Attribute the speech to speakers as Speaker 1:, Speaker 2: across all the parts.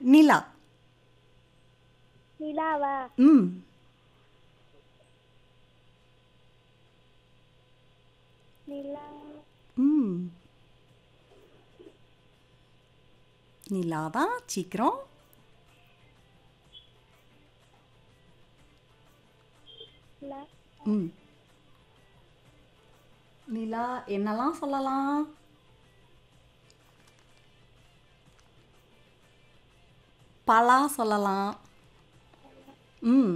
Speaker 1: நிலா
Speaker 2: நிலாவா
Speaker 1: ம்
Speaker 2: நிலா
Speaker 1: ம் நிலா தான் சீக்கிரம்
Speaker 2: நிலா
Speaker 1: ம் நிலா என்னெல்லாம் சொல்லலாம் பலா சொல்லலாம் ம்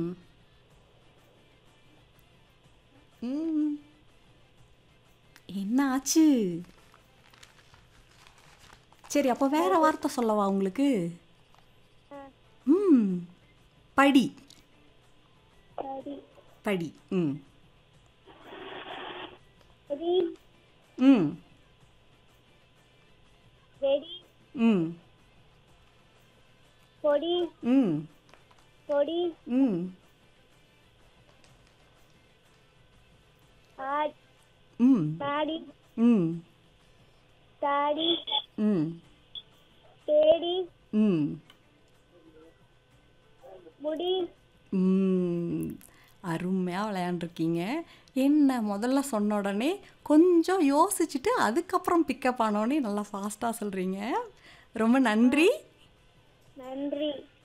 Speaker 1: ம் என்ன ஆச்சு சரி அப்போ வேற வார்த்தை சொல்லவா உங்களுக்கு
Speaker 2: ஆ,
Speaker 1: ம் படி
Speaker 2: சரி
Speaker 1: படி ம்
Speaker 2: ரெடி
Speaker 1: ம்
Speaker 2: ரெடி
Speaker 1: ம்
Speaker 2: பொடி
Speaker 1: ம்
Speaker 2: பொடி
Speaker 1: ம்
Speaker 2: ஆட்
Speaker 1: ம்
Speaker 2: தாடி
Speaker 1: ம்
Speaker 2: தாடி
Speaker 1: ம்
Speaker 2: தேடி
Speaker 1: ம்
Speaker 2: முடி
Speaker 1: ம் அருமையாக விளையாண்டுருக்கீங்க என்ன முதல்ல சொன்ன உடனே கொஞ்சம் யோசிச்சுட்டு அதுக்கப்புறம் பிக்கப் ஆனோடனே நல்லா ஃபாஸ்ட்டாக சொல்கிறீங்க ரொம்ப நன்றி
Speaker 2: நன்றி